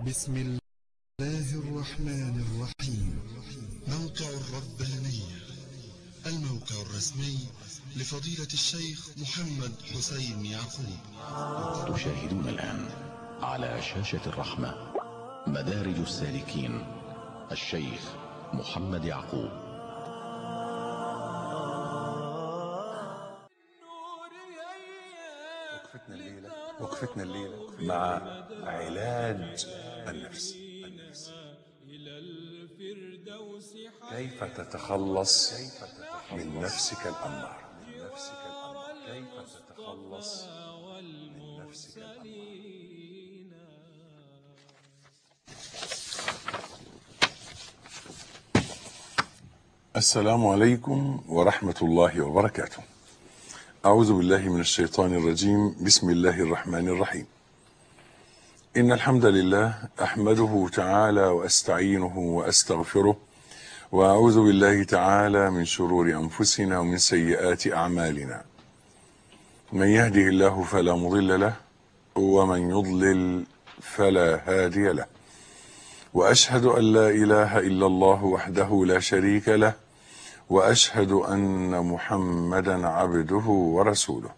بسم الله الرحمن الرحيم موقع الربانية الموقع الرسمي لفضيلة الشيخ محمد حسين يعقوب تشاهدون الآن على شاشة الرحمة مدارج السالكين الشيخ محمد يعقوب وقفتنا الليلة وقفتنا الليلة مع علاج النفس كيف تتخلص من نفسك الأمارة من نفسك الأمارة كيف تتخلص من نفسك الأمارة السلام عليكم ورحمة الله وبركاته أعوذ بالله من الشيطان الرجيم بسم الله الرحمن الرحيم إن الحمد لله أحمده تعالى وأستعينه وأستغفره وأعوذ بالله تعالى من شرور أنفسنا ومن سيئات أعمالنا من يهده الله فلا مضل له ومن يضلل فلا هادي له وأشهد أن لا إله إلا الله وحده لا شريك له واشهد ان محمدا عبده ورسوله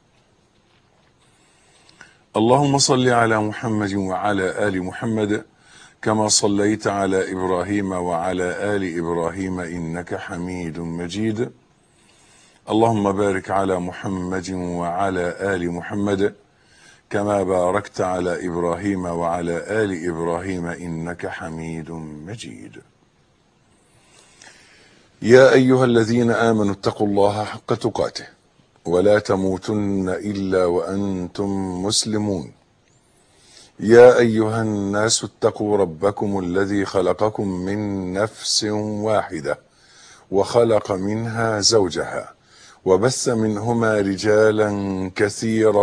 اللهم صل على محمد وعلى ال محمد كما صليت على ابراهيم وعلى ال ابراهيم انك حميد مجيد اللهم بارك على محمد وعلى ال محمد كما باركت على ابراهيم وعلى ال ابراهيم انك حميد مجيد يا ايها الذين امنوا اتقوا الله حق تقاته ولا تموتن الا وانتم مسلمون يا ايها الناس اتقوا ربكم الذي خلقكم من نفس واحده وخلق منها زوجها وبث منهما رجالا كثيرا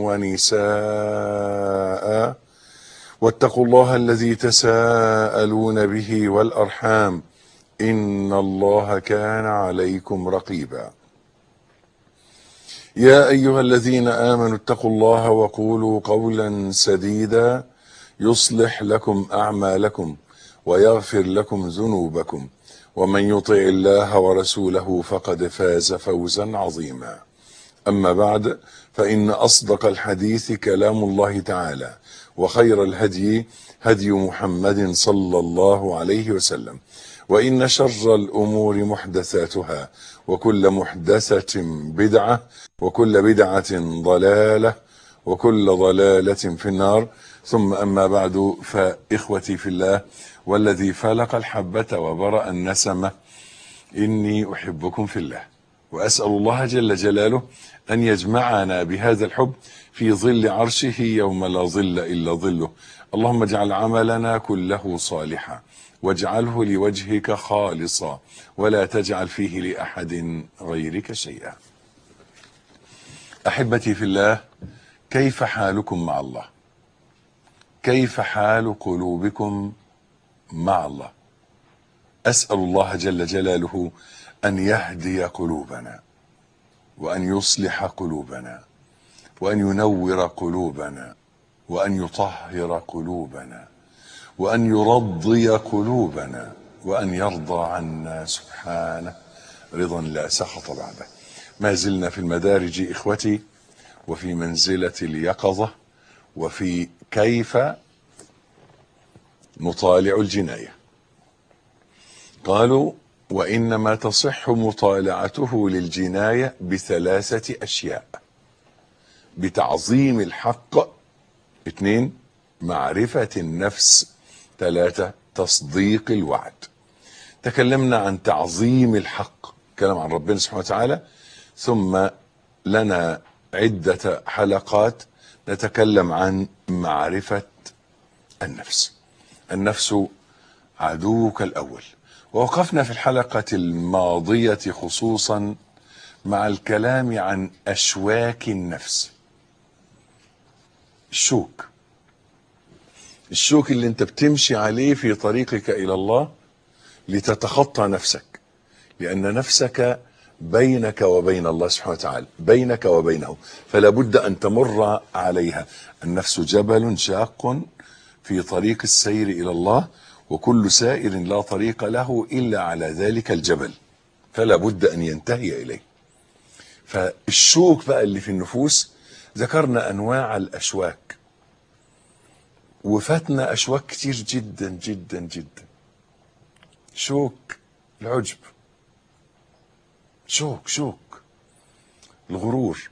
ونساء واتقوا الله الذي تساءلون به والارحام ان الله كان عليكم رقيبا يا ايها الذين امنوا اتقوا الله وقولوا قولا سديدا يصلح لكم اعمالكم ويغفر لكم ذنوبكم ومن يطع الله ورسوله فقد فاز فوزا عظيما اما بعد فان اصدق الحديث كلام الله تعالى وخير الهدي هدي محمد صلى الله عليه وسلم وإن شر الأمور محدثاتها وكل محدثة بدعة وكل بدعة ضلالة وكل ضلالة في النار ثم أما بعد فإخوتي في الله والذي فلق الحبة وبرأ النسمة إني أحبكم في الله وأسأل الله جل جلاله أن يجمعنا بهذا الحب في ظل عرشه يوم لا ظل إلا ظله اللهم اجعل عملنا كله صالحا واجعله لوجهك خالصا ولا تجعل فيه لاحد غيرك شيئا. احبتي في الله كيف حالكم مع الله؟ كيف حال قلوبكم مع الله؟ اسال الله جل جلاله ان يهدي قلوبنا وان يصلح قلوبنا وان ينور قلوبنا وان يطهر قلوبنا وأن يرضي قلوبنا وأن يرضى عنا سبحانه رضا لا سخط بعده ما زلنا في المدارج إخوتي وفي منزلة اليقظة وفي كيف نطالع الجناية قالوا وإنما تصح مطالعته للجناية بثلاثة أشياء بتعظيم الحق اثنين معرفة النفس ثلاثة تصديق الوعد تكلمنا عن تعظيم الحق كلام عن ربنا سبحانه وتعالى ثم لنا عدة حلقات نتكلم عن معرفة النفس النفس عدوك الأول ووقفنا في الحلقة الماضية خصوصا مع الكلام عن أشواك النفس الشوك الشوك اللي انت بتمشي عليه في طريقك الى الله لتتخطى نفسك لان نفسك بينك وبين الله سبحانه وتعالى بينك وبينه فلا بد ان تمر عليها النفس جبل شاق في طريق السير الى الله وكل سائر لا طريق له الا على ذلك الجبل فلا بد ان ينتهي اليه فالشوك بقى اللي في النفوس ذكرنا انواع الاشواك وفاتنا اشواك كتير جدا جدا جدا شوك العجب شوك شوك الغرور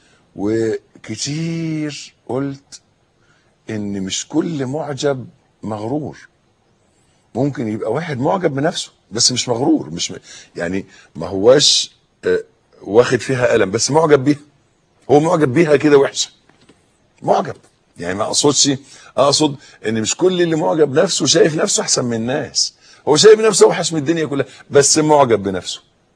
وكتير قلت ان مش كل معجب مغرور ممكن يبقى واحد معجب بنفسه بس مش مغرور مش م... يعني ما هواش آه، واخد فيها ألم بس معجب بيها هو معجب بيها كده وحشة معجب يعني ما اقصدش اقصد ان مش كل اللي معجب نفسه شايف نفسه احسن من الناس هو شايف نفسه اوحش من الدنيا كلها بس معجب بنفسه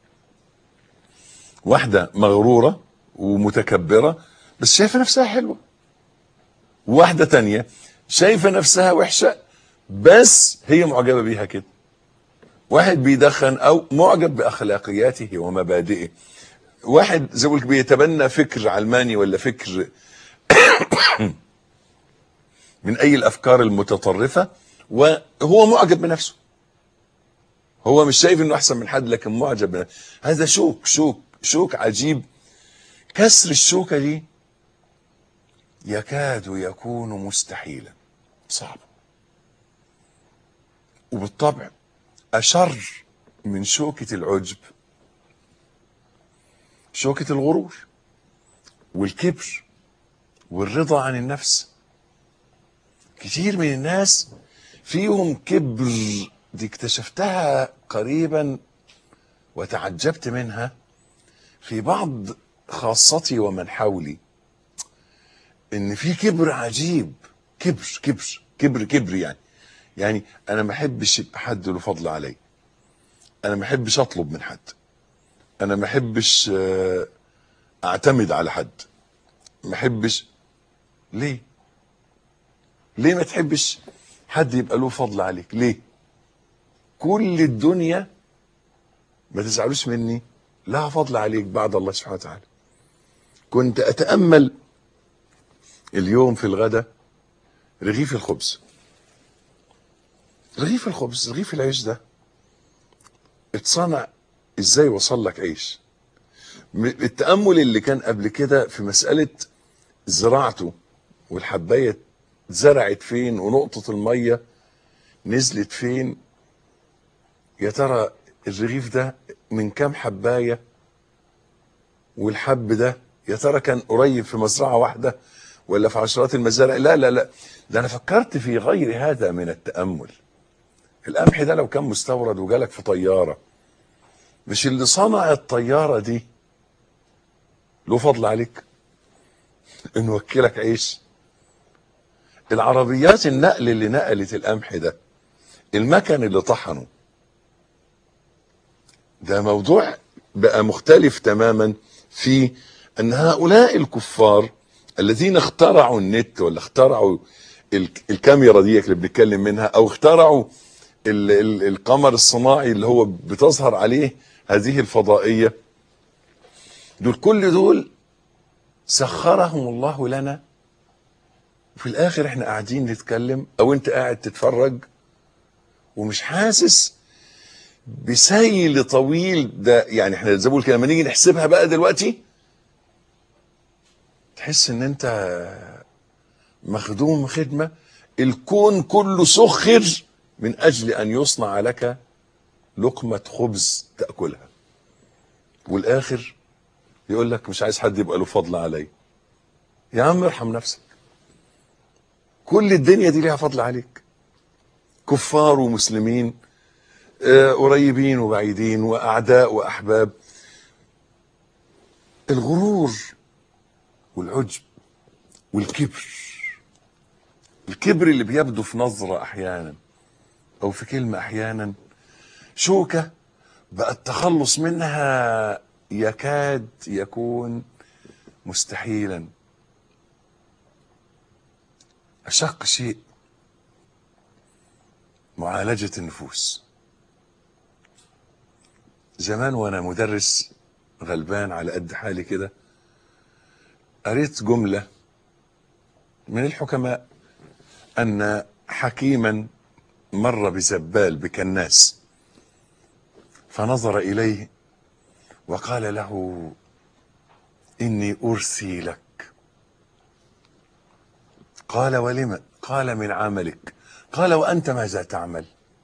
واحدة مغرورة ومتكبرة بس شايفة نفسها حلوة واحدة تانية شايفة نفسها وحشة بس هي معجبة بيها كده واحد بيدخن او معجب باخلاقياته ومبادئه واحد زي ما بقولك بيتبنى فكر علماني ولا فكر من اي الافكار المتطرفه وهو معجب بنفسه هو مش شايف انه احسن من حد لكن معجب بنفسه هذا شوك شوك شوك عجيب كسر الشوكه دي يكاد يكون مستحيلا صعب وبالطبع اشر من شوكه العجب شوكه الغرور والكبر والرضا عن النفس كتير من الناس فيهم كبر دي اكتشفتها قريبا وتعجبت منها في بعض خاصتي ومن حولي ان في كبر عجيب كبر كبر كبر كبر يعني يعني انا ما احبش يبقى حد له فضل علي انا ما احبش اطلب من حد انا ما احبش آه، اعتمد على حد ما احبش ليه ليه ما تحبش حد يبقى له فضل عليك ليه كل الدنيا ما تزعلوش مني لها فضل عليك بعد الله سبحانه وتعالى كنت اتامل اليوم في الغداء رغيف الخبز رغيف الخبز رغيف العيش ده اتصنع ازاي وصل لك عيش م- التامل اللي كان قبل كده في مساله زراعته والحبايه زرعت فين ونقطه الميه نزلت فين يا ترى الرغيف ده من كام حبايه والحب ده يا ترى كان قريب في مزرعه واحده ولا في عشرات المزارع لا لا لا ده انا فكرت في غير هذا من التامل القمح ده لو كان مستورد وجالك في طياره مش اللي صنع الطياره دي له فضل عليك انه وكلك عيش العربيات النقل اللي نقلت القمح ده المكن اللي طحنه ده موضوع بقى مختلف تماما في ان هؤلاء الكفار الذين اخترعوا النت ولا اخترعوا ال- الكاميرا دي اللي بنتكلم منها او اخترعوا ال- ال- القمر الصناعي اللي هو بتظهر عليه هذه الفضائية دول كل دول سخرهم الله لنا وفي الاخر احنا قاعدين نتكلم او انت قاعد تتفرج ومش حاسس بسيل طويل ده يعني احنا زي ما بقول كده لما نيجي نحسبها بقى دلوقتي تحس ان انت مخدوم خدمه الكون كله سخر من اجل ان يصنع لك لقمه خبز تاكلها والاخر يقول لك مش عايز حد يبقى له فضل علي يا عم ارحم نفسك كل الدنيا دي ليها فضل عليك كفار ومسلمين آه، قريبين وبعيدين واعداء واحباب الغرور والعجب والكبر الكبر اللي بيبدو في نظرة احيانا او في كلمة احيانا شوكة بقى التخلص منها يكاد يكون مستحيلا اشق شيء معالجة النفوس زمان وانا مدرس غلبان على قد حالي كده قريت جملة من الحكماء ان حكيما مر بزبال بكناس فنظر اليه وقال له اني ارثي لك قال ولم قال من عملك قال وانت ماذا تعمل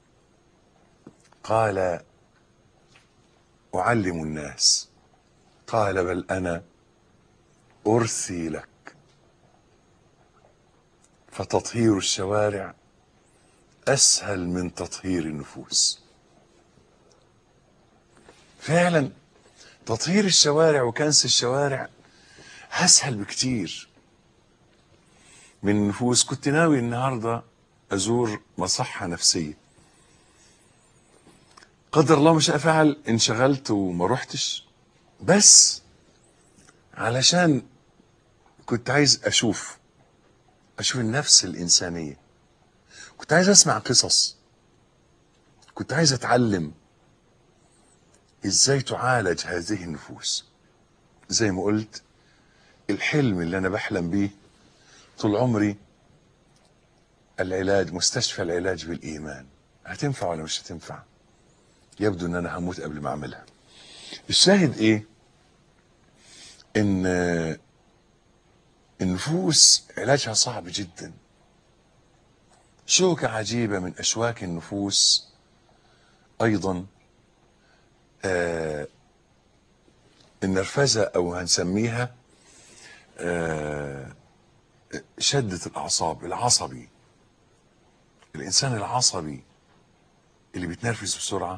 قال اعلم الناس قال بل انا ارثي لك فتطهير الشوارع اسهل من تطهير النفوس فعلا تطهير الشوارع وكنس الشوارع اسهل بكتير من النفوس كنت ناوي النهارده ازور مصحه نفسيه قدر الله ما شاء فعل انشغلت وما رحتش بس علشان كنت عايز اشوف اشوف النفس الانسانيه كنت عايز اسمع قصص كنت عايز اتعلم ازاي تعالج هذه النفوس زي ما قلت الحلم اللي انا بحلم بيه طول عمري العلاج مستشفى العلاج بالايمان هتنفع ولا مش هتنفع يبدو ان انا هموت قبل ما اعملها الشاهد ايه ان النفوس علاجها صعب جدا شوكة عجيبة من أشواك النفوس أيضا آه النرفزة أو هنسميها آه شدة الأعصاب العصبي الإنسان العصبي اللي بيتنرفز بسرعة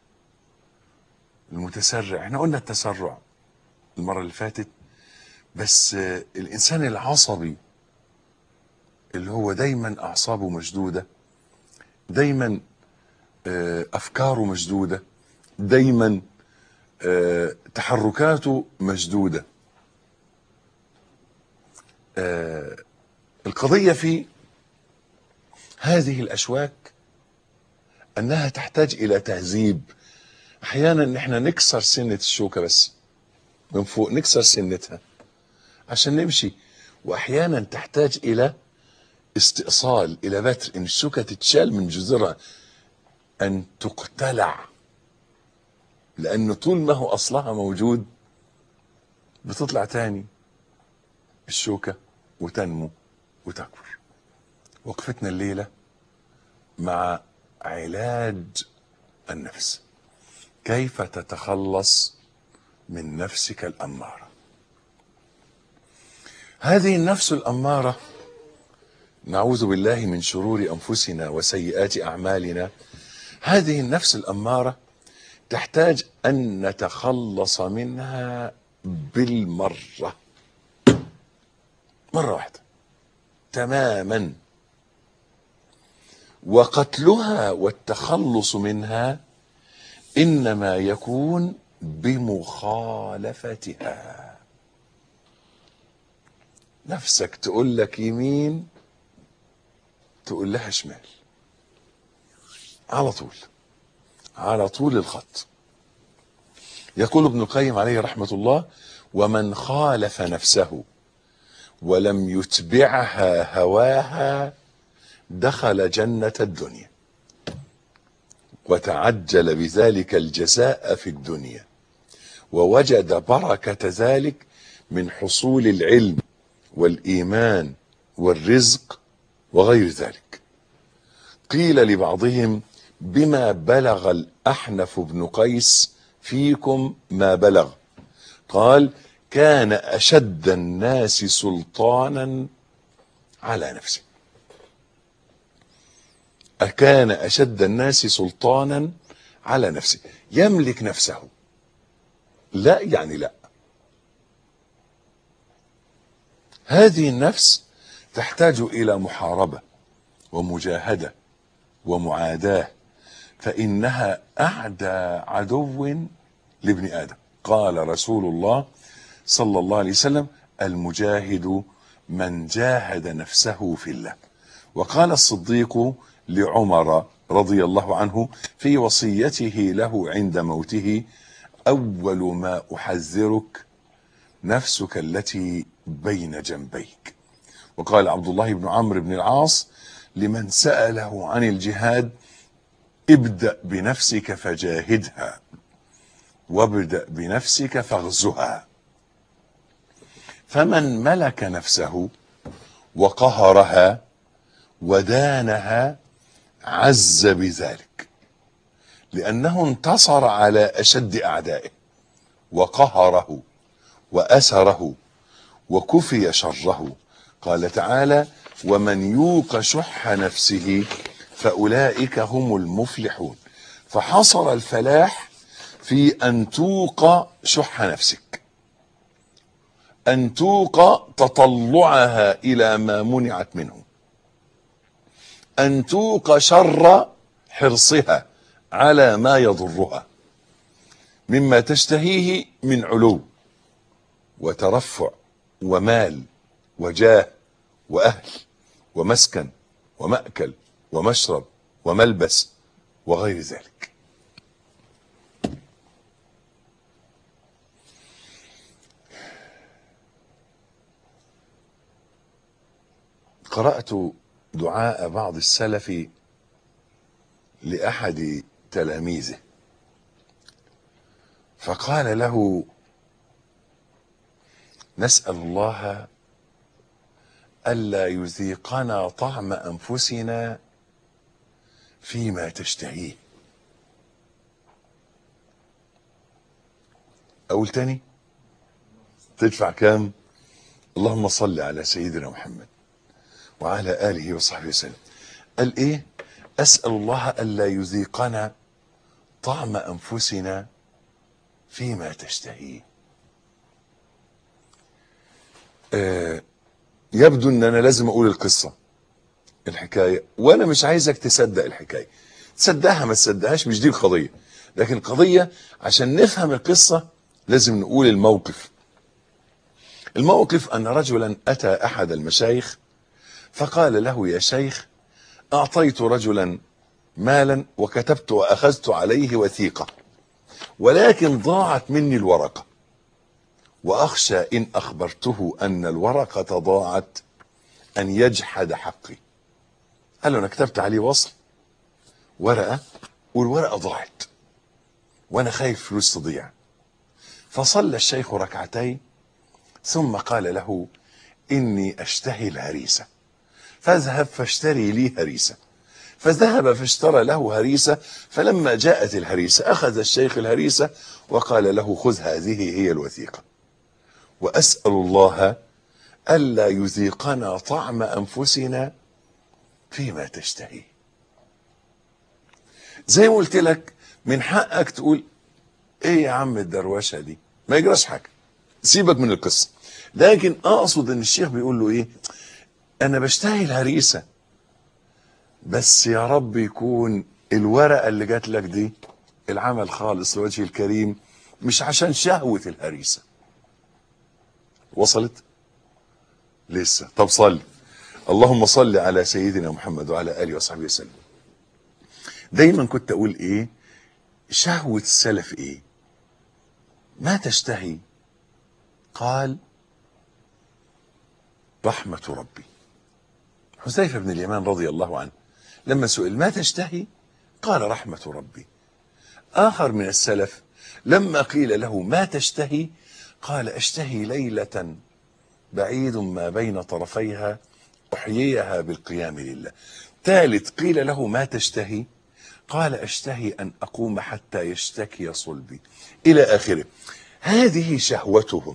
المتسرع احنا قلنا التسرع المرة اللي فاتت بس آه الإنسان العصبي اللي هو دايما أعصابه مشدودة دايما آه أفكاره مشدودة دايما آه تحركاته مشدودة آه القضية في هذه الأشواك أنها تحتاج إلى تهذيب أحيانا إحنا نكسر سنة الشوكة بس من فوق نكسر سنتها عشان نمشي وأحيانا تحتاج إلى استئصال إلى بتر إن الشوكة تتشال من جذرها أن تقتلع لأنه طول ما هو أصلها موجود بتطلع تاني الشوكة وتنمو وتكبر وقفتنا الليلة مع علاج النفس كيف تتخلص من نفسك الأمارة هذه النفس الأمارة نعوذ بالله من شرور أنفسنا وسيئات أعمالنا هذه النفس الأمارة تحتاج أن نتخلص منها بالمرة مرة واحدة تماما وقتلها والتخلص منها إنما يكون بمخالفتها نفسك تقول لك يمين تقول لها شمال على طول على طول الخط يقول ابن القيم عليه رحمة الله ومن خالف نفسه ولم يتبعها هواها دخل جنة الدنيا وتعجل بذلك الجزاء في الدنيا ووجد بركة ذلك من حصول العلم والإيمان والرزق وغير ذلك قيل لبعضهم بما بلغ الأحنف بن قيس فيكم ما بلغ قال كان أشد الناس سلطانا على نفسه أكان أشد الناس سلطانا على نفسه يملك نفسه لا يعني لا هذه النفس تحتاج إلى محاربة ومجاهدة ومعاداة فإنها أعدى عدو لابن آدم قال رسول الله صلى الله عليه وسلم المجاهد من جاهد نفسه في الله وقال الصديق لعمر رضي الله عنه في وصيته له عند موته أول ما أحذرك نفسك التي بين جنبيك وقال عبد الله بن عمرو بن العاص لمن سأله عن الجهاد ابدأ بنفسك فجاهدها وابدأ بنفسك فاغزها فمن ملك نفسه وقهرها ودانها عز بذلك لأنه انتصر على أشد أعدائه وقهره وأسره وكفي شره قال تعالى ومن يوق شح نفسه فأولئك هم المفلحون فحصر الفلاح في أن توق شح نفسك أن توق تطلعها إلى ما منعت منه أن توق شر حرصها على ما يضرها مما تشتهيه من علو وترفع ومال وجاه واهل ومسكن وماكل ومشرب وملبس وغير ذلك قرات دعاء بعض السلف لاحد تلاميذه فقال له نسال الله الا يذيقنا طعم انفسنا فيما تشتهيه اقول تاني تدفع كام اللهم صل على سيدنا محمد وعلى اله وصحبه وسلم قال ايه اسال الله الا يذيقنا طعم انفسنا فيما تشتهيه آه يبدو ان انا لازم اقول القصه الحكايه وانا مش عايزك تصدق الحكايه تصدقها ما تصدقهاش مش دي القضيه لكن القضيه عشان نفهم القصه لازم نقول الموقف الموقف ان رجلا اتى احد المشايخ فقال له يا شيخ اعطيت رجلا مالا وكتبت واخذت عليه وثيقه ولكن ضاعت مني الورقه واخشى ان اخبرته ان الورقه ضاعت ان يجحد حقي قال له انا كتبت عليه وصل ورقه والورقه ضاعت وانا خايف فلوس تضيع فصلى الشيخ ركعتين ثم قال له اني اشتهي الهريسه فاذهب فاشتري لي هريسه فذهب فاشترى له هريسه فلما جاءت الهريسه اخذ الشيخ الهريسه وقال له خذ هذه هي الوثيقه واسال الله الا يذيقنا طعم انفسنا فيما تشتهي زي ما قلت لك من حقك تقول ايه يا عم الدروشه دي ما يجراش حاجه سيبك من القصه لكن اقصد ان الشيخ بيقول له ايه انا بشتهي الهريسه بس يا رب يكون الورقه اللي جات لك دي العمل خالص لوجه الكريم مش عشان شهوه الهريسه وصلت لسه طب صلي اللهم صل على سيدنا محمد وعلى اله وصحبه وسلم دايما كنت اقول ايه شهوه السلف ايه ما تشتهي قال رحمه ربي حذيفه بن اليمان رضي الله عنه لما سئل ما تشتهي قال رحمه ربي اخر من السلف لما قيل له ما تشتهي قال اشتهي ليله بعيد ما بين طرفيها احييها بالقيام لله ثالث قيل له ما تشتهي قال اشتهي ان اقوم حتى يشتكي صلبي الى اخره هذه شهوتهم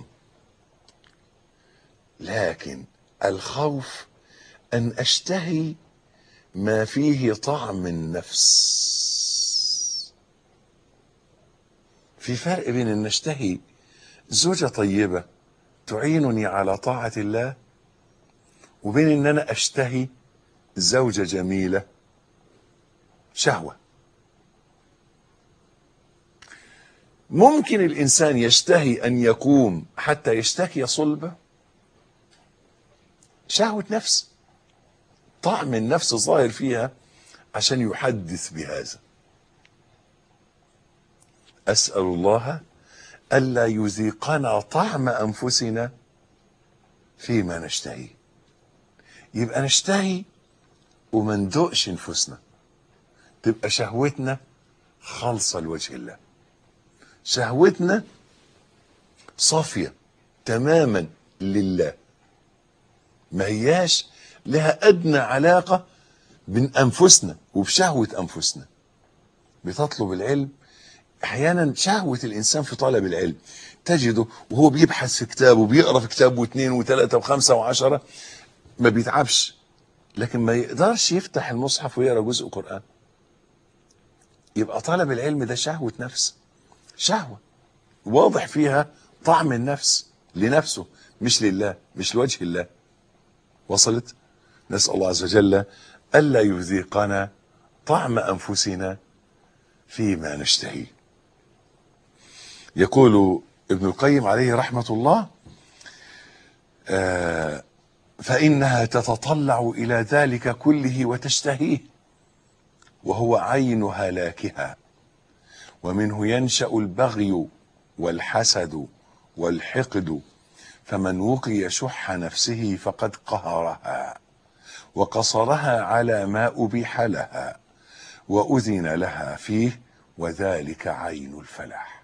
لكن الخوف ان اشتهي ما فيه طعم النفس في فرق بين ان اشتهي زوجة طيبة تعينني على طاعة الله وبين ان انا اشتهي زوجة جميلة شهوة ممكن الانسان يشتهي ان يقوم حتى يشتكي صلبه شهوة نفس طعم النفس ظاهر فيها عشان يحدث بهذا اسال الله الا يذيقنا طعم انفسنا فيما نشتهي يبقى نشتهي وما ندقش نفوسنا تبقى شهوتنا خالصة لوجه الله شهوتنا صافية تماما لله ما هياش لها أدنى علاقة بين أنفسنا وبشهوة أنفسنا بتطلب العلم أحيانا شهوة الإنسان في طلب العلم تجده وهو بيبحث في كتاب وبيقرأ في كتاب واثنين وثلاثة وخمسة وعشرة ما بيتعبش لكن ما يقدرش يفتح المصحف ويقرأ جزء قرآن يبقى طلب العلم ده شهوة نفس شهوة واضح فيها طعم النفس لنفسه مش لله مش لوجه الله وصلت نسأل الله عز وجل ألا يذيقنا طعم أنفسنا فيما نشتهي يقول ابن القيم عليه رحمة الله آه فإنها تتطلع إلى ذلك كله وتشتهيه وهو عين هلاكها ومنه ينشأ البغي والحسد والحقد فمن وقي شح نفسه فقد قهرها وقصرها على ما أبيح لها وأذن لها فيه وذلك عين الفلاح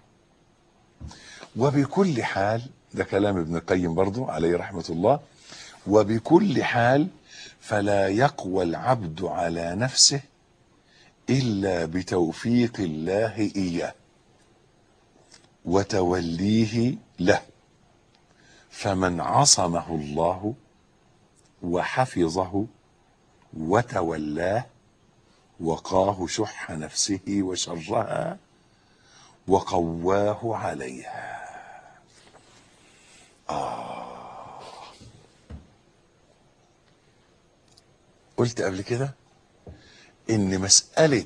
وبكل حال ده كلام ابن القيم برضو عليه رحمة الله وبكل حال فلا يقوى العبد على نفسه إلا بتوفيق الله إياه وتوليه له فمن عصمه الله وحفظه وتولاه وقاه شح نفسه وشرها وقواه عليها آه قلت قبل كده ان مسألة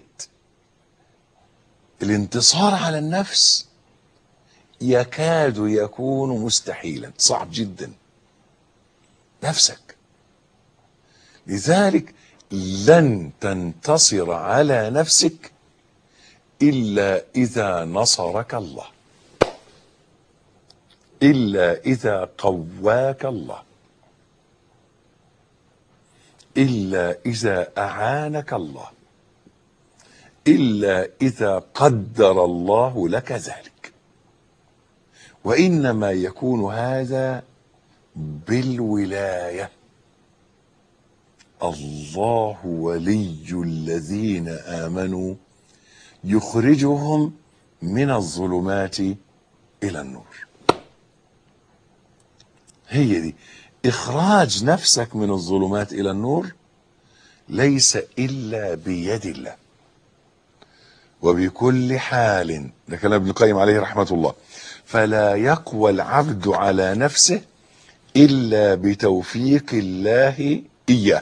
الانتصار على النفس يكاد يكون مستحيلا صعب جدا نفسك لذلك لن تنتصر على نفسك الا اذا نصرك الله الا اذا قواك الله الا اذا اعانك الله الا اذا قدر الله لك ذلك وانما يكون هذا بالولايه الله ولي الذين امنوا يخرجهم من الظلمات الى النور هي دي اخراج نفسك من الظلمات الى النور ليس الا بيد الله وبكل حال ده كلام ابن القيم عليه رحمه الله فلا يقوى العبد على نفسه الا بتوفيق الله اياه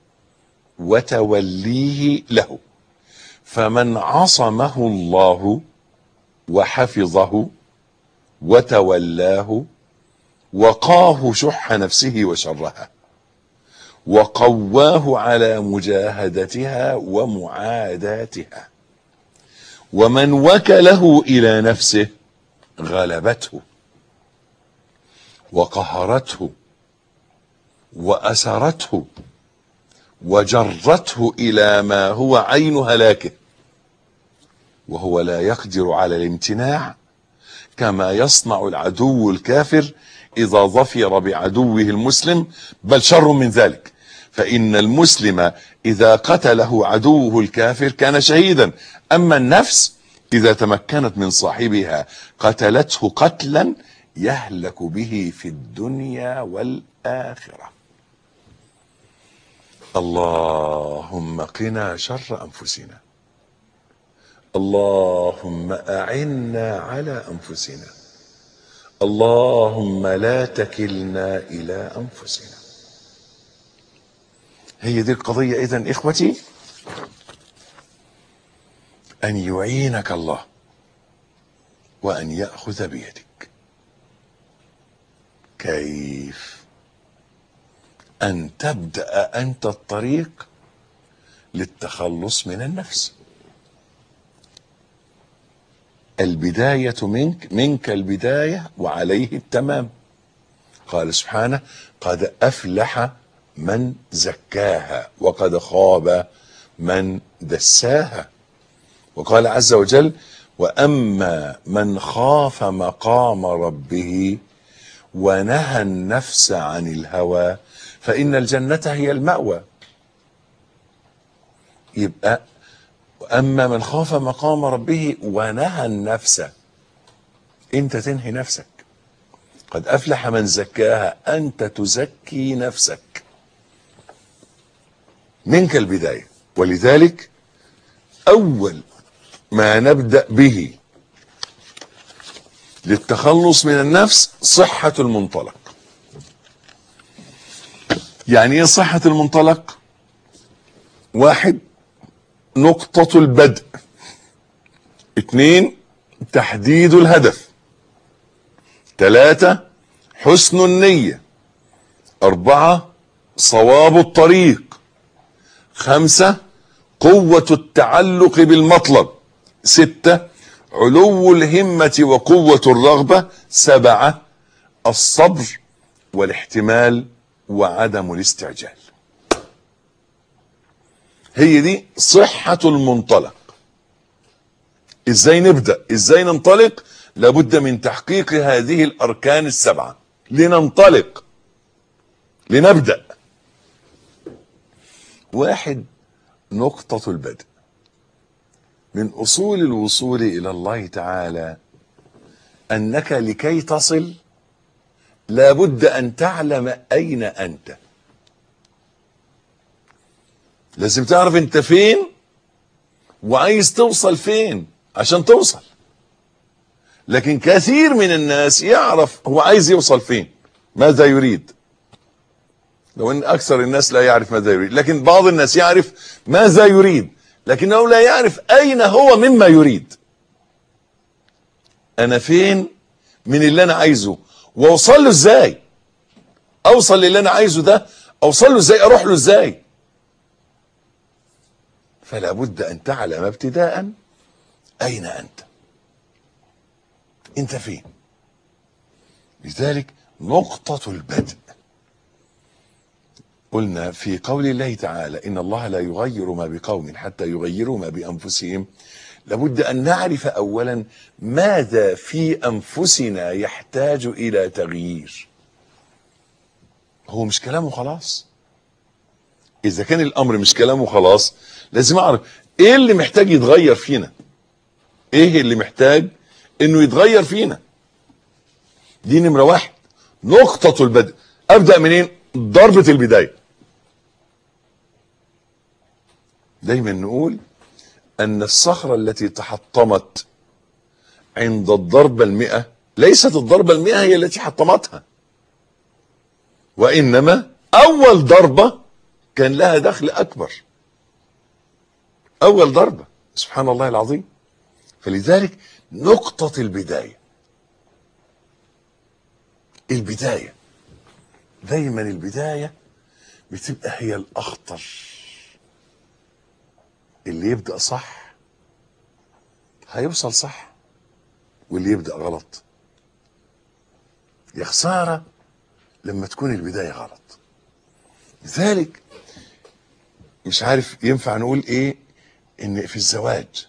وتوليه له فمن عصمه الله وحفظه وتولاه وقاه شح نفسه وشرها وقواه على مجاهدتها ومعاداتها ومن وكله الى نفسه غلبته وقهرته واسرته وجرته الى ما هو عين هلاكه وهو لا يقدر على الامتناع كما يصنع العدو الكافر اذا ظفر بعدوه المسلم بل شر من ذلك فان المسلم اذا قتله عدوه الكافر كان شهيدا اما النفس اذا تمكنت من صاحبها قتلته قتلا يهلك به في الدنيا والاخره اللهم قنا شر انفسنا اللهم اعنا على انفسنا اللهم لا تكلنا الى انفسنا هي دي القضيه اذا اخوتي ان يعينك الله وان ياخذ بيدك كيف ان تبدا انت الطريق للتخلص من النفس البدايه منك منك البدايه وعليه التمام قال سبحانه قد افلح من زكاها وقد خاب من دساها وقال عز وجل واما من خاف مقام ربه ونهى النفس عن الهوى فان الجنه هي الماوى يبقى واما من خاف مقام ربه ونهى النفس انت تنهي نفسك قد افلح من زكاها انت تزكي نفسك منك البدايه ولذلك اول ما نبدا به للتخلص من النفس صحه المنطلق يعني ايه صحه المنطلق واحد نقطه البدء اثنين تحديد الهدف ثلاثة حسن النية أربعة صواب الطريق خمسة قوة التعلق بالمطلب ستة علو الهمة وقوة الرغبة سبعة الصبر والاحتمال وعدم الاستعجال هي دي صحة المنطلق ازاي نبدأ ازاي ننطلق لابد من تحقيق هذه الاركان السبعه لننطلق لنبدا واحد نقطه البدء من اصول الوصول الى الله تعالى انك لكي تصل لابد ان تعلم اين انت لازم تعرف انت فين وعايز توصل فين عشان توصل لكن كثير من الناس يعرف هو عايز يوصل فين ماذا يريد لو ان اكثر الناس لا يعرف ماذا يريد لكن بعض الناس يعرف ماذا يريد لكنه لا يعرف اين هو مما يريد انا فين من اللي انا عايزه واوصل له ازاي اوصل للي انا عايزه ده اوصل له ازاي اروح له ازاي فلا بد ان تعلم ابتداء اين انت انت فين لذلك نقطة البدء قلنا في قول الله تعالى إن الله لا يغير ما بقوم حتى يغيروا ما بأنفسهم لابد أن نعرف أولا ماذا في أنفسنا يحتاج إلى تغيير هو مش كلامه خلاص إذا كان الأمر مش كلامه خلاص لازم أعرف إيه اللي محتاج يتغير فينا إيه اللي محتاج انه يتغير فينا دي نمرة واحد نقطة البدء ابدأ منين ضربة البداية دايما نقول ان الصخرة التي تحطمت عند الضربة المئة ليست الضربة المئة هي التي حطمتها وانما اول ضربة كان لها دخل اكبر اول ضربة سبحان الله العظيم فلذلك نقطة البداية البداية دايما البداية بتبقى هي الأخطر اللي يبدأ صح هيوصل صح واللي يبدأ غلط يا خسارة لما تكون البداية غلط لذلك مش عارف ينفع نقول ايه ان في الزواج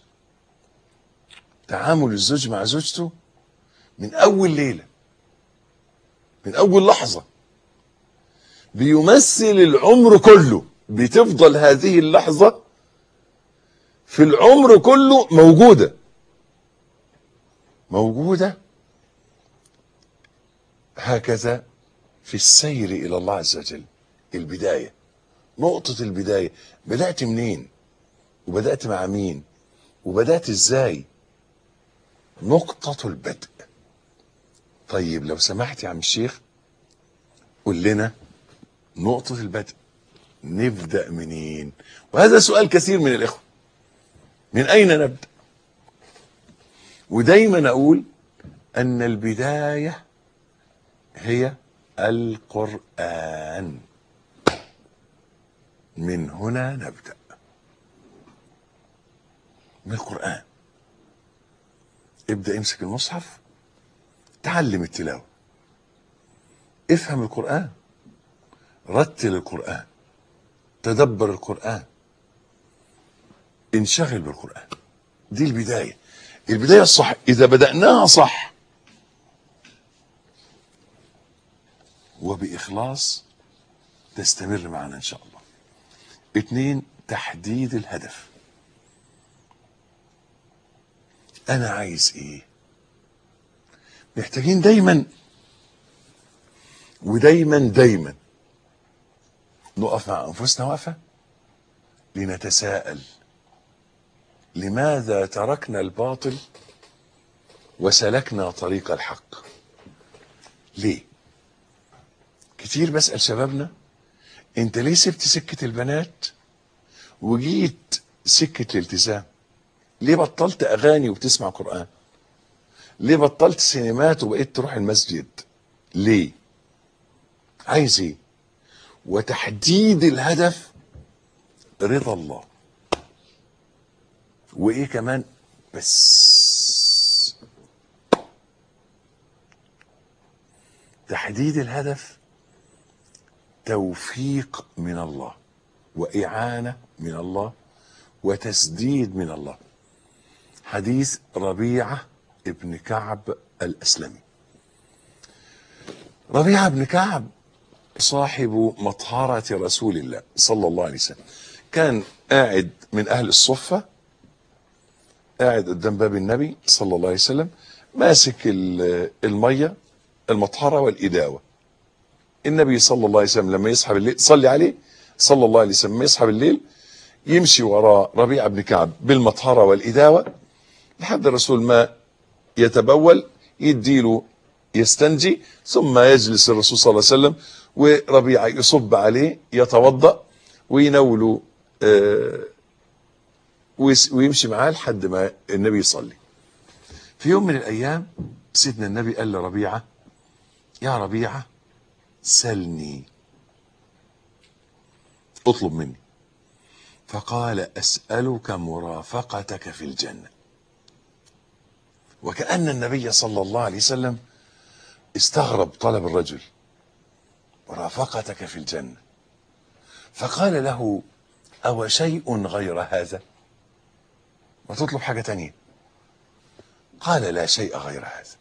تعامل الزوج مع زوجته من اول ليله من اول لحظه بيمثل العمر كله بتفضل هذه اللحظه في العمر كله موجوده موجوده هكذا في السير الى الله عز وجل البدايه نقطه البدايه بدات منين وبدات مع مين وبدات ازاي نقطة البدء طيب لو سمحت يا عم الشيخ قول لنا نقطة البدء نبدأ منين وهذا سؤال كثير من الإخوة من أين نبدأ ودايما أقول أن البداية هي القرآن من هنا نبدأ من القرآن ابدأ امسك المصحف تعلم التلاوة افهم القرآن رتل القرآن تدبر القرآن انشغل بالقرآن دي البداية البداية الصح إذا بدأناها صح وبإخلاص تستمر معنا إن شاء الله اتنين تحديد الهدف أنا عايز إيه محتاجين دايما ودايما دايما نقف مع أنفسنا وقفة لنتساءل لماذا تركنا الباطل وسلكنا طريق الحق ليه كتير بسأل شبابنا انت ليه سبت سكة البنات وجيت سكة الالتزام ليه بطلت اغاني وبتسمع قرآن ليه بطلت سينمات وبقيت تروح المسجد ليه عايز ايه وتحديد الهدف رضا الله وايه كمان بس تحديد الهدف توفيق من الله وإعانة من الله وتسديد من الله حديث ربيعة ابن كعب الأسلمي ربيعة بن كعب صاحب مطهرة رسول الله صلى الله عليه وسلم كان قاعد من أهل الصفة قاعد قدام باب النبي صلى الله عليه وسلم ماسك ال- المية المطهرة والإداوة النبي صلى الله عليه وسلم لما يصحى بالليل صلي عليه صلى الله عليه وسلم لما يصحى بالليل يمشي وراء ربيع بن كعب بالمطهرة والإداوة لحد الرسول ما يتبول يديله يستنجي ثم يجلس الرسول صلى الله عليه وسلم وربيعة يصب عليه يتوضأ وينوله آه، ويس- ويمشي معاه لحد ما النبي يصلي في يوم من الأيام سيدنا النبي قال لربيعة يا ربيعة سلني اطلب مني فقال أسألك مرافقتك في الجنة وكأن النبي صلى الله عليه وسلم استغرب طلب الرجل مرافقتك في الجنة فقال له أو شيء غير هذا ما تطلب حاجة تانية قال لا شيء غير هذا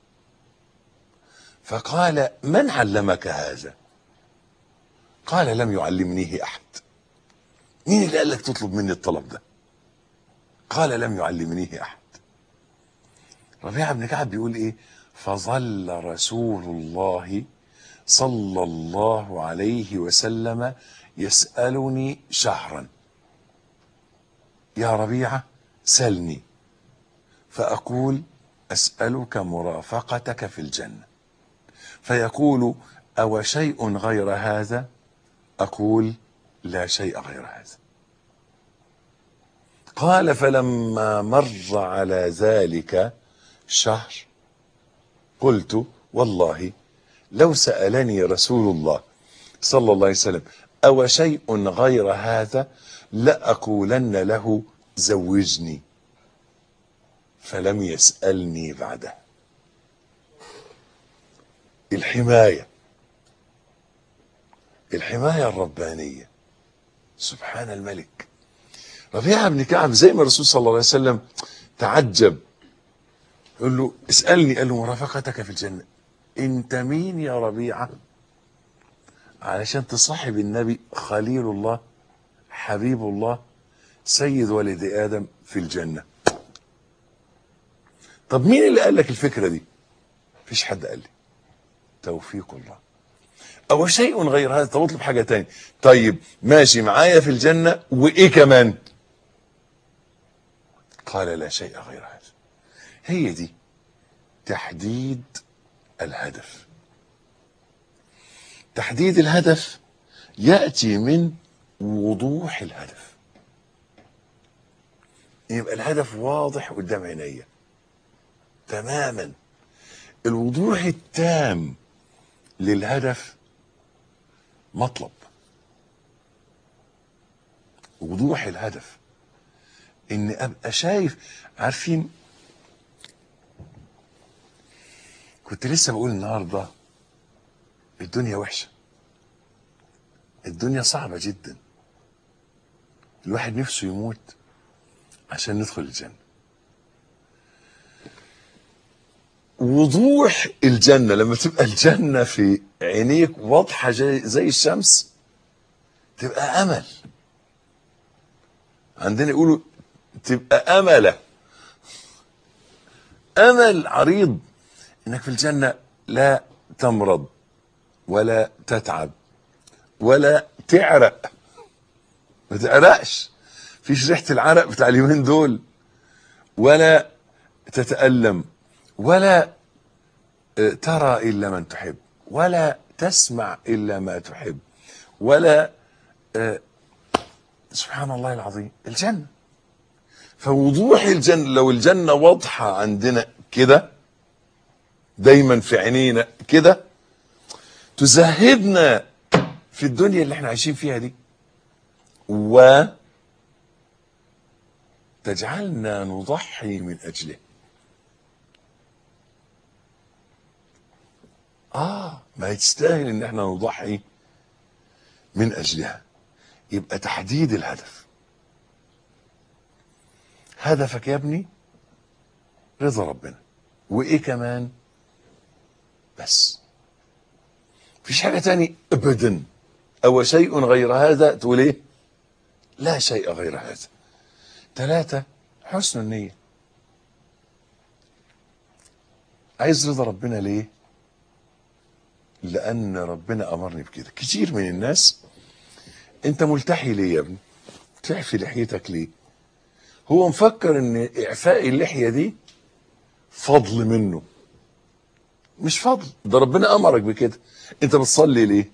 فقال من علمك هذا قال لم يعلمنيه أحد مين اللي قال لك تطلب مني الطلب ده قال لم يعلمنيه أحد ربيعة بن كعب بيقول إيه فظل رسول الله صلى الله عليه وسلم يسألني شهرا يا ربيعة سلني فأقول أسألك مرافقتك في الجنة فيقول أو شيء غير هذا أقول لا شيء غير هذا قال فلما مر على ذلك شهر قلت والله لو سألني رسول الله صلى الله عليه وسلم أو شيء غير هذا لأقولن له زوجني فلم يسألني بعده الحماية الحماية الربانية سبحان الملك ربيعة بن كعب زي ما الرسول صلى الله عليه وسلم تعجب يقول له اسألني قال له مرافقتك في الجنة انت مين يا ربيعة علشان تصاحب النبي خليل الله حبيب الله سيد ولد آدم في الجنة طب مين اللي قال لك الفكرة دي مفيش حد قال لي توفيق الله او شيء غير هذا طب اطلب حاجه تاني طيب ماشي معايا في الجنه وايه كمان قال لا شيء غير هذا هي دي تحديد الهدف تحديد الهدف ياتي من وضوح الهدف يبقى الهدف واضح قدام عينيا تماما الوضوح التام للهدف مطلب وضوح الهدف ان ابقى شايف عارفين كنت لسه بقول النهارده الدنيا وحشه الدنيا صعبة جدا الواحد نفسه يموت عشان ندخل الجنة وضوح الجنة لما تبقى الجنة في عينيك واضحة زي, زي الشمس تبقى أمل عندنا يقولوا تبقى أملة أمل عريض إنك في الجنة لا تمرض ولا تتعب ولا تعرق ما تعرقش فيش ريحة العرق بتاع اليومين دول ولا تتألم ولا آه، ترى إلا من تحب ولا تسمع إلا ما تحب ولا آه، سبحان الله العظيم الجنة فوضوح الجنة لو الجنة واضحة عندنا كده دايما في عينينا كده تزهدنا في الدنيا اللي احنا عايشين فيها دي و تجعلنا نضحي من اجله اه ما يستاهل ان احنا نضحي من اجلها يبقى تحديد الهدف هدفك يا ابني رضا ربنا وايه كمان بس مفيش حاجة تاني ابدا او شيء غير هذا تقول ايه لا شيء غير هذا ثلاثة حسن النية عايز رضا ربنا ليه لان ربنا امرني بكده كتير من الناس انت ملتحي ليه يا ابني تعفي لحيتك ليه هو مفكر ان اعفاء اللحية دي فضل منه مش فضل ده ربنا امرك بكده انت بتصلي ليه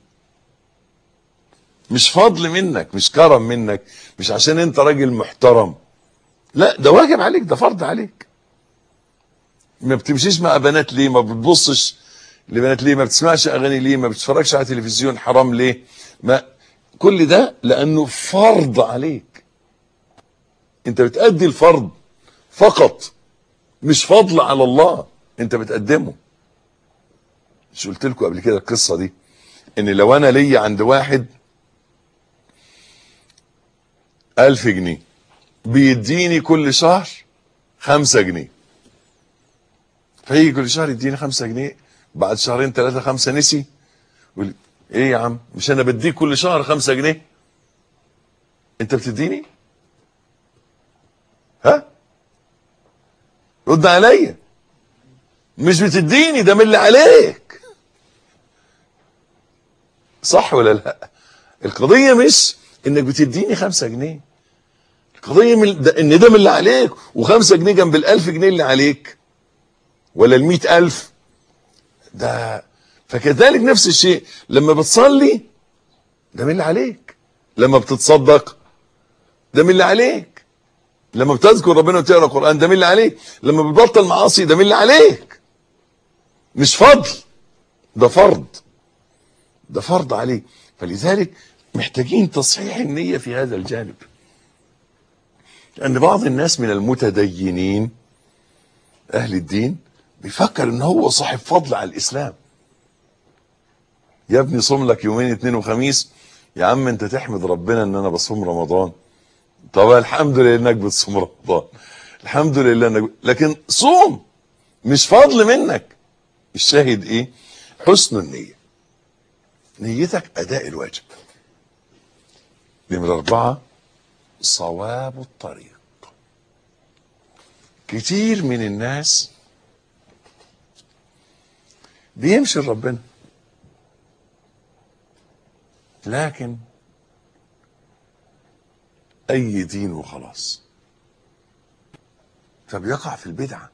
مش فضل منك مش كرم منك مش عشان انت راجل محترم لا ده واجب عليك ده فرض عليك ما بتمشيش مع بنات ليه ما بتبصش لبنات ليه ما بتسمعش اغاني ليه ما بتتفرجش على تلفزيون حرام ليه ما كل ده لانه فرض عليك انت بتأدي الفرض فقط مش فضل على الله انت بتقدمه مش قلت لكم قبل كده القصه دي ان لو انا ليا عند واحد ألف جنيه بيديني كل شهر خمسة جنيه فيجي كل شهر يديني خمسة جنيه بعد شهرين ثلاثة خمسة نسي يقول لي، ايه يا عم مش انا بديك كل شهر خمسة جنيه انت بتديني ها رد عليا مش بتديني ده من اللي عليك صح ولا لا القضية مش انك بتديني خمسة جنيه القضية من ده ان ده من اللي عليك وخمسة جنيه جنب الالف جنيه اللي عليك ولا المئة الف ده فكذلك نفس الشيء لما بتصلي ده من اللي عليك لما بتتصدق ده من اللي عليك لما بتذكر ربنا وتقرا قران ده من اللي عليك لما بتبطل معاصي ده من اللي عليك مش فضل ده فرض ده فرض عليك فلذلك محتاجين تصحيح النية في هذا الجانب لأن بعض الناس من المتدينين أهل الدين بيفكر إن هو صاحب فضل على الإسلام يا ابني صوم لك يومين اتنين وخميس يا عم انت تحمد ربنا ان انا بصوم رمضان طب الحمد لله انك بتصوم رمضان الحمد لله انك لكن صوم مش فضل منك الشاهد ايه حسن النية نيتك اداء الواجب نمرة اربعة صواب الطريق كتير من الناس بيمشي لربنا لكن اي دين وخلاص فبيقع في البدعه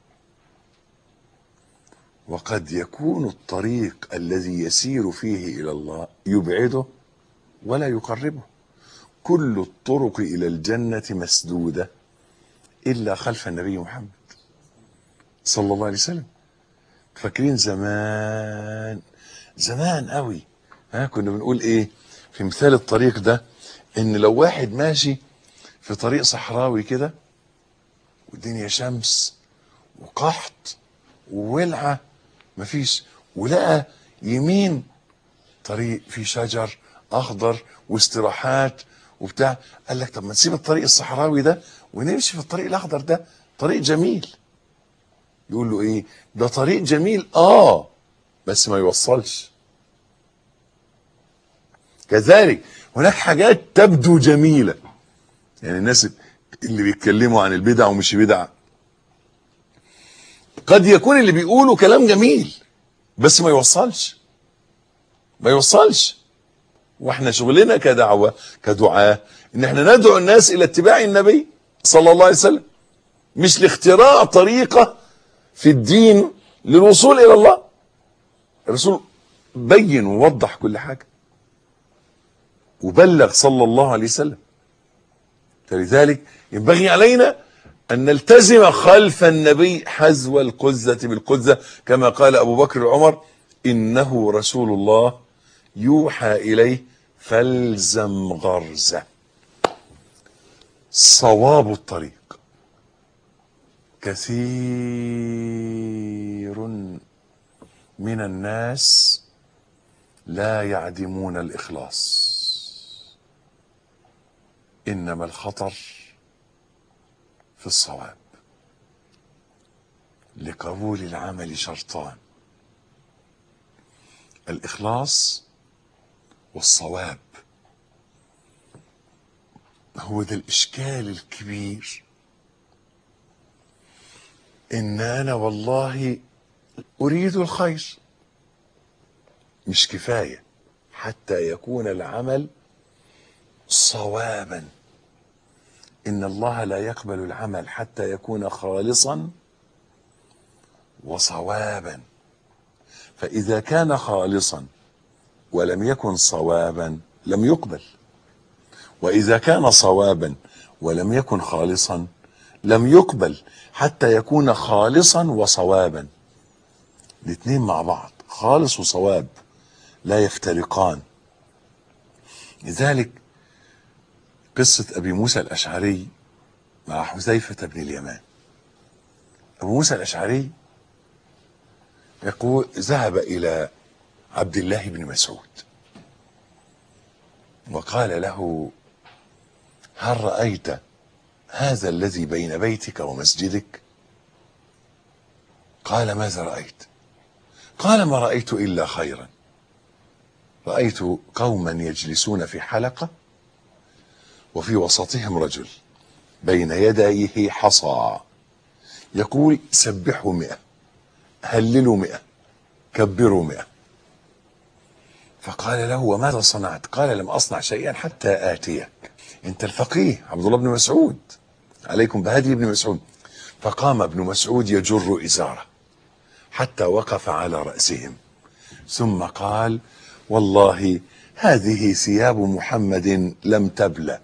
وقد يكون الطريق الذي يسير فيه الى الله يبعده ولا يقربه كل الطرق الى الجنه مسدوده الا خلف النبي محمد صلى الله عليه وسلم فاكرين زمان زمان قوي ها كنا بنقول ايه في مثال الطريق ده ان لو واحد ماشي في طريق صحراوي كده والدنيا شمس وقحط وولعه مفيش ولقى يمين طريق فيه شجر اخضر واستراحات وبتاع قال لك طب ما نسيب الطريق الصحراوي ده ونمشي في الطريق الاخضر ده طريق جميل يقول له ايه ده طريق جميل اه بس ما يوصلش كذلك هناك حاجات تبدو جميله يعني الناس اللي بيتكلموا عن البدع ومش بدع قد يكون اللي بيقولوا كلام جميل بس ما يوصلش ما يوصلش واحنا شغلنا كدعوه كدعاه ان احنا ندعو الناس الى اتباع النبي صلى الله عليه وسلم مش لاختراع طريقه في الدين للوصول الى الله الرسول بين ووضح كل حاجه وبلغ صلى الله عليه وسلم فلذلك ينبغي علينا أن نلتزم خلف النبي حذو القزة بالقزة كما قال أبو بكر وعمر إنه رسول الله يوحى إليه فالزم غرزه صواب الطريق كثير من الناس لا يعدمون الإخلاص إنما الخطر في الصواب لقبول العمل شرطان الإخلاص والصواب هو ده الإشكال الكبير إن أنا والله أريد الخير مش كفاية حتى يكون العمل صوابا ان الله لا يقبل العمل حتى يكون خالصا وصوابا فاذا كان خالصا ولم يكن صوابا لم يقبل واذا كان صوابا ولم يكن خالصا لم يقبل حتى يكون خالصا وصوابا الاثنين مع بعض خالص وصواب لا يفترقان لذلك قصة أبي موسى الأشعري مع حذيفة بن اليمان أبو موسى الأشعري يقول ذهب إلى عبد الله بن مسعود وقال له هل رأيت هذا الذي بين بيتك ومسجدك قال ماذا رأيت قال ما رأيت إلا خيرا رأيت قوما يجلسون في حلقة وفي وسطهم رجل بين يديه حصى يقول سبحوا مئة هللوا مئة كبروا مئة فقال له وماذا صنعت قال لم أصنع شيئا حتى آتيك أنت الفقيه عبد الله بن مسعود عليكم بهدي ابن مسعود فقام ابن مسعود يجر إزاره حتى وقف على رأسهم ثم قال والله هذه ثياب محمد لم تبلى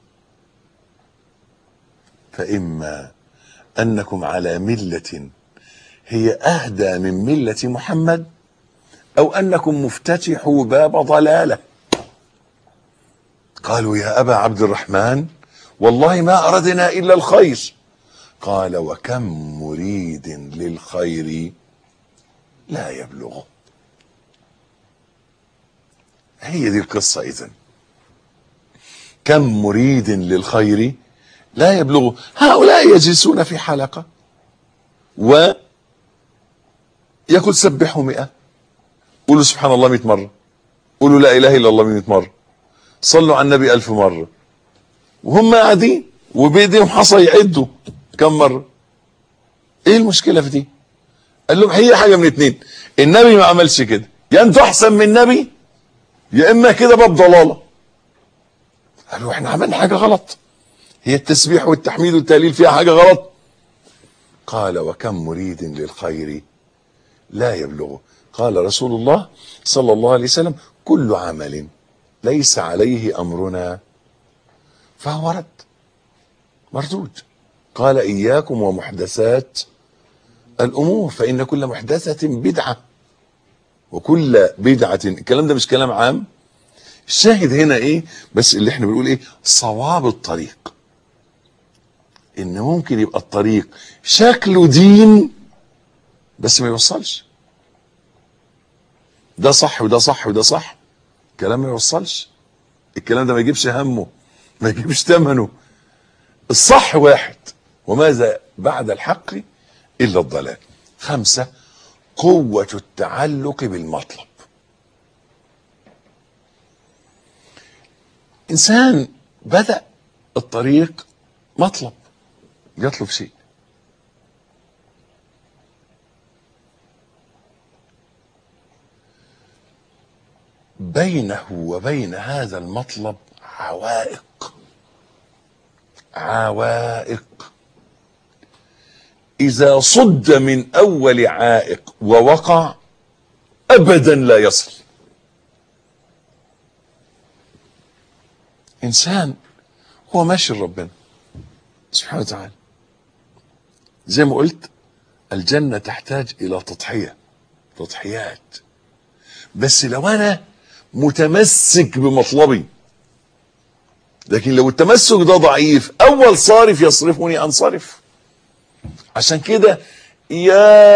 فإما أنكم على ملة هي أهدى من ملة محمد أو أنكم مفتتحوا باب ضلالة قالوا يا أبا عبد الرحمن والله ما أردنا إلا الخير قال وكم مريد للخير لا يبلغه هي دي القصة إذن كم مريد للخير لا يبلغه هؤلاء يجلسون في حلقة و يقول سبحوا مئة قولوا سبحان الله مئة مرة قولوا لا إله إلا الله مئة مرة صلوا على النبي ألف مرة وهم قاعدين وبيديهم حصى يعدوا كم مرة ايه المشكلة في دي قال لهم هي حاجة من اتنين النبي ما عملش كده يا انتوا احسن من النبي يا اما كده باب ضلالة قالوا احنا عملنا حاجة غلط هي التسبيح والتحميد والتهليل فيها حاجة غلط قال وكم مريد للخير لا يبلغه قال رسول الله صلى الله عليه وسلم كل عمل ليس عليه امرنا فهو رد مردود قال اياكم ومحدثات الامور فان كل محدثه بدعه وكل بدعه الكلام ده مش كلام عام الشاهد هنا ايه بس اللي احنا بنقول ايه صواب الطريق ان ممكن يبقى الطريق شكله دين بس ما يوصلش ده صح وده صح وده صح كلام ما يوصلش الكلام ده ما يجيبش همه ما يجيبش ثمنه الصح واحد وماذا بعد الحق الا الضلال خمسه قوه التعلق بالمطلب انسان بدا الطريق مطلب يطلب شيء بينه وبين هذا المطلب عوائق عوائق اذا صد من اول عائق ووقع ابدا لا يصل انسان هو ماشي لربنا سبحانه وتعالى زي ما قلت الجنه تحتاج الى تضحيه تضحيات بس لو انا متمسك بمطلبي لكن لو التمسك ده ضعيف اول صارف يصرفني انصرف عشان كده يا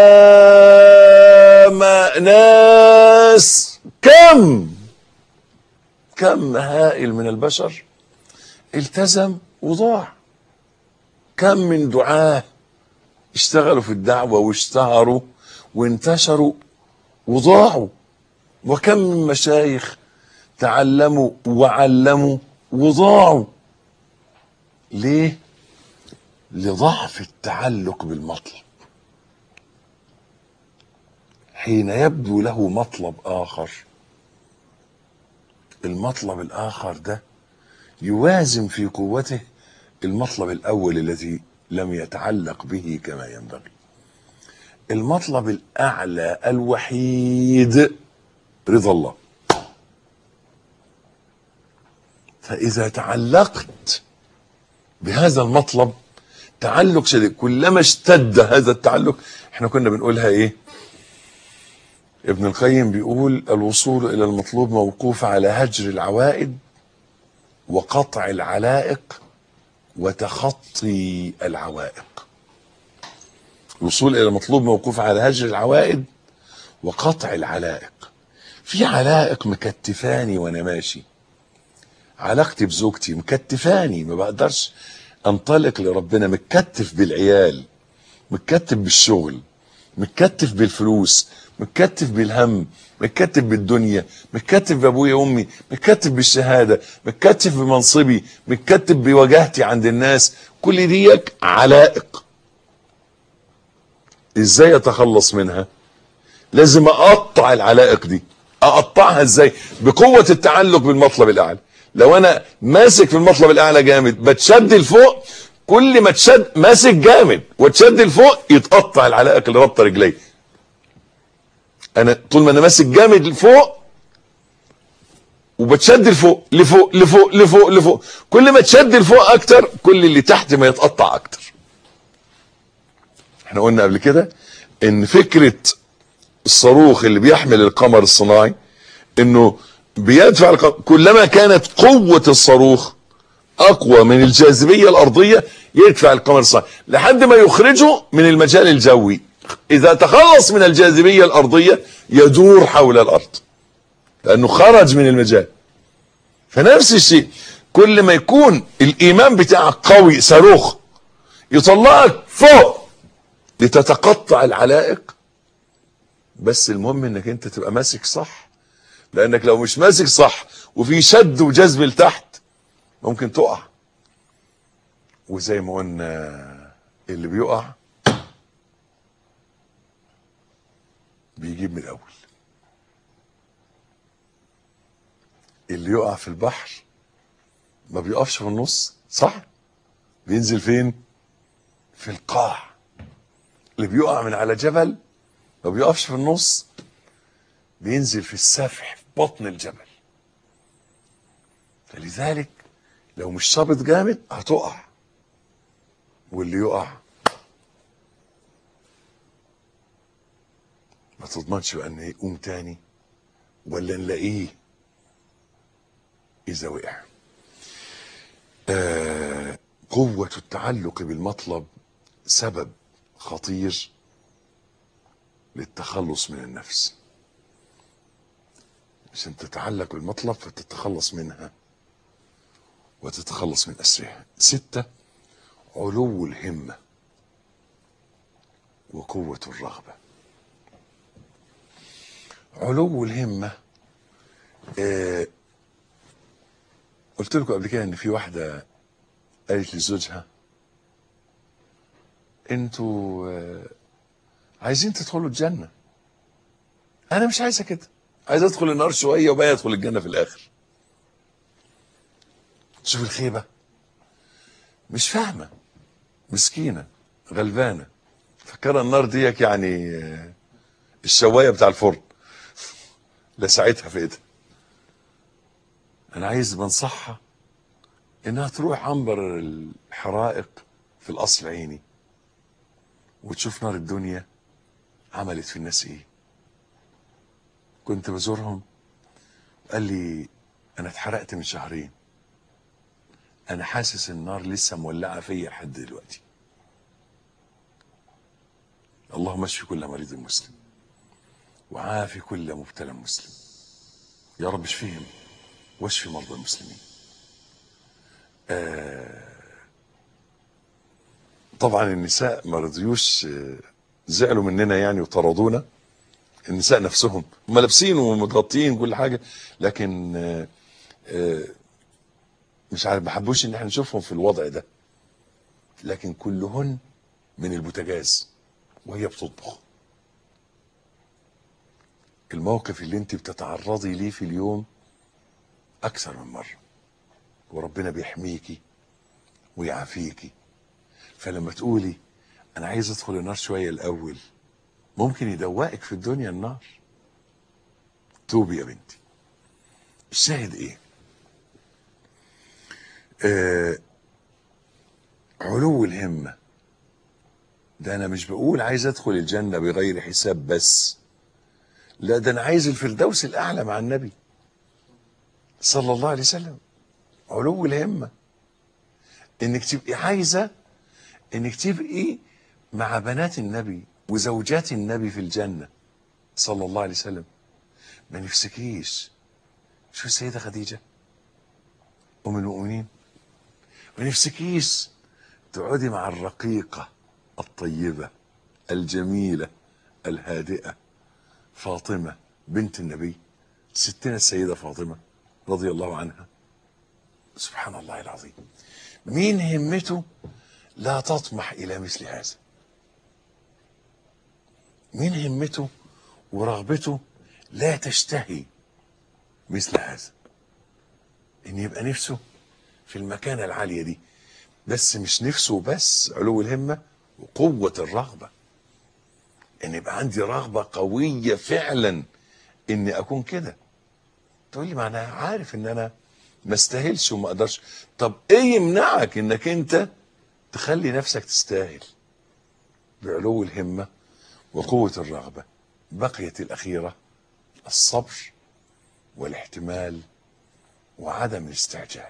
ما ناس كم كم هائل من البشر التزم وضاع كم من دعاه اشتغلوا في الدعوة واشتهروا وانتشروا وضاعوا وكم من مشايخ تعلموا وعلموا وضاعوا ليه لضعف التعلق بالمطلب حين يبدو له مطلب اخر المطلب الاخر ده يوازن في قوته المطلب الاول الذي لم يتعلق به كما ينبغي المطلب الاعلى الوحيد رضا الله فاذا تعلقت بهذا المطلب تعلق شديد كلما اشتد هذا التعلق احنا كنا بنقولها ايه ابن القيم بيقول الوصول الى المطلوب موقوف على هجر العوائد وقطع العلائق وتخطي العوائق الوصول الى المطلوب موقوف على هجر العوائد وقطع العلائق في علائق مكتفاني وانا ماشي علاقتي بزوجتي مكتفاني ما بقدرش انطلق لربنا متكتف بالعيال متكتف بالشغل متكتف بالفلوس متكتف بالهم متكتف بالدنيا متكتف بابويا وامي متكتف بالشهاده متكتف بمنصبي متكتف بوجاهتي عند الناس كل ديك علائق ازاي اتخلص منها لازم اقطع العلائق دي اقطعها ازاي بقوه التعلق بالمطلب الاعلى لو انا ماسك في المطلب الاعلى جامد بتشد لفوق كل ما تشد ماسك جامد وتشد لفوق يتقطع العلائق اللي رابطه رجلي انا طول ما انا ماسك جامد لفوق وبتشد لفوق لفوق لفوق لفوق لفوق كل ما تشد لفوق اكتر كل اللي تحت ما يتقطع اكتر احنا قلنا قبل كده ان فكره الصاروخ اللي بيحمل القمر الصناعي انه بيدفع القمر كلما كانت قوه الصاروخ اقوى من الجاذبيه الارضيه يدفع القمر الصناعي لحد ما يخرجه من المجال الجوي اذا تخلص من الجاذبيه الارضيه يدور حول الارض لانه خرج من المجال فنفس الشيء كل ما يكون الايمان بتاعك قوي صاروخ يطلعك فوق لتتقطع العلائق بس المهم انك انت تبقى ماسك صح لانك لو مش ماسك صح وفي شد وجذب لتحت ممكن تقع وزي ما قلنا اللي بيقع بيجيب من الاول اللي يقع في البحر ما بيقفش في النص صح بينزل فين في القاع اللي بيقع من على جبل ما بيقفش في النص بينزل في السفح في بطن الجبل فلذلك لو مش شابط جامد هتقع واللي يقع ما تضمنش بقى ان يقوم تاني ولا نلاقيه اذا وقع آه قوة التعلق بالمطلب سبب خطير للتخلص من النفس عشان تتعلق بالمطلب فتتخلص منها وتتخلص من أسرها ستة علو الهمة وقوة الرغبة علو الهمة آه قلت لكم قبل كده ان في واحدة قالت لزوجها انتوا آه عايزين تدخلوا الجنة انا مش عايزة كده عايز ادخل النار شوية وبقى ادخل الجنة في الاخر شوف الخيبة مش فاهمة مسكينة غلبانة فكرة النار ديك يعني آه، الشواية بتاع الفرن لساعتها في ايدها انا عايز بنصحها انها تروح عنبر الحرائق في القصر العيني وتشوف نار الدنيا عملت في الناس ايه كنت بزورهم قال لي انا اتحرقت من شهرين انا حاسس النار لسه مولعه فيا لحد دلوقتي اللهم اشف كل مريض مسلم وعافي كل مبتلى مسلم يا رب اشفيهم واشفي مرضى المسلمين آه طبعا النساء ما رضيوش آه، زعلوا مننا يعني وطردونا النساء نفسهم هم لابسين ومتغطين كل حاجه لكن آه آه مش عارف ما حبوش ان احنا نشوفهم في الوضع ده لكن كلهن من البوتاجاز وهي بتطبخ الموقف اللي انت بتتعرضي ليه في اليوم اكثر من مره وربنا بيحميكي ويعافيكي فلما تقولي انا عايز ادخل النار شويه الاول ممكن يدوقك في الدنيا النار توبي يا بنتي الشاهد ايه آه علو الهمه ده انا مش بقول عايز ادخل الجنه بغير حساب بس لا ده انا عايز الفردوس الاعلى مع النبي صلى الله عليه وسلم علو الهمه انك تبقي عايزه انك تبقي مع بنات النبي وزوجات النبي في الجنه صلى الله عليه وسلم ما نفسكيش شو السيده خديجه ام المؤمنين ما نفسكيش تقعدي مع الرقيقه الطيبه الجميله الهادئه فاطمه بنت النبي ستنا السيده فاطمه رضي الله عنها سبحان الله العظيم مين همته لا تطمح الى مثل هذا مين همته ورغبته لا تشتهي مثل هذا ان يبقى نفسه في المكانه العاليه دي بس مش نفسه بس علو الهمه وقوه الرغبه ان يبقى عندي رغبه قويه فعلا اني اكون كده تقول لي ما انا عارف ان انا ما استاهلش وما اقدرش طب ايه يمنعك انك انت تخلي نفسك تستاهل بعلو الهمه وقوه الرغبه بقيت الاخيره الصبر والاحتمال وعدم الاستعجال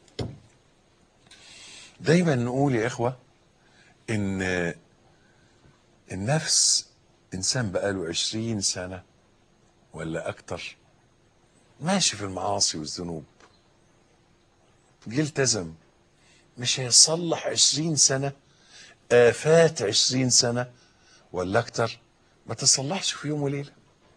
دايما نقول يا اخوه ان النفس انسان بقاله عشرين سنه ولا اكتر ماشي في المعاصي والذنوب جه التزم مش هيصلح عشرين سنة آفات عشرين سنة ولا أكتر ما تصلحش في يوم وليلة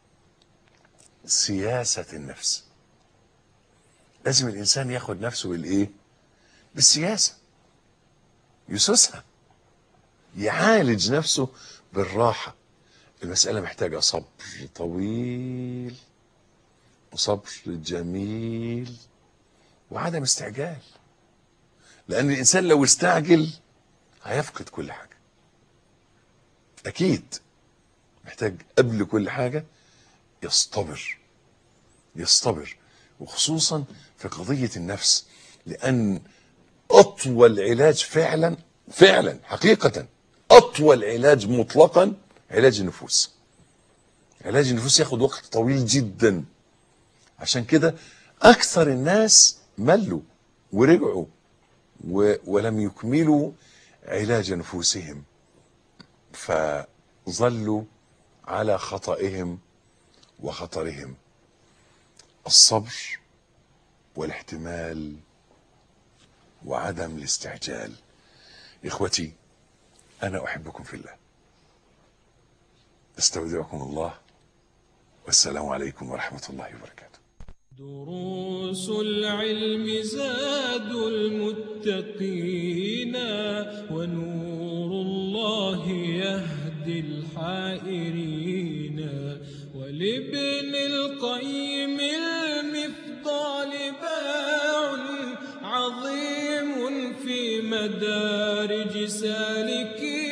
سياسة النفس لازم الإنسان ياخد نفسه بالإيه بالسياسة يسوسها يعالج نفسه بالراحة المسألة محتاجة صبر طويل وصبر جميل وعدم استعجال لأن الإنسان لو استعجل هيفقد كل حاجة أكيد محتاج قبل كل حاجة يصطبر يصطبر وخصوصا في قضية النفس لأن أطول علاج فعلا فعلا حقيقة أطول علاج مطلقا علاج النفوس علاج النفوس ياخد وقت طويل جدا عشان كده أكثر الناس ملوا ورجعوا و- ولم يكملوا علاج نفوسهم فظلوا على خطئهم وخطرهم الصبر والاحتمال وعدم الاستعجال إخوتي أنا أحبكم في الله استودعكم الله والسلام عليكم ورحمة الله وبركاته دروس العلم زاد المتقين ونور الله يهدي الحائرين ولابن القيم المفضال باع عظيم في مدارج سالكين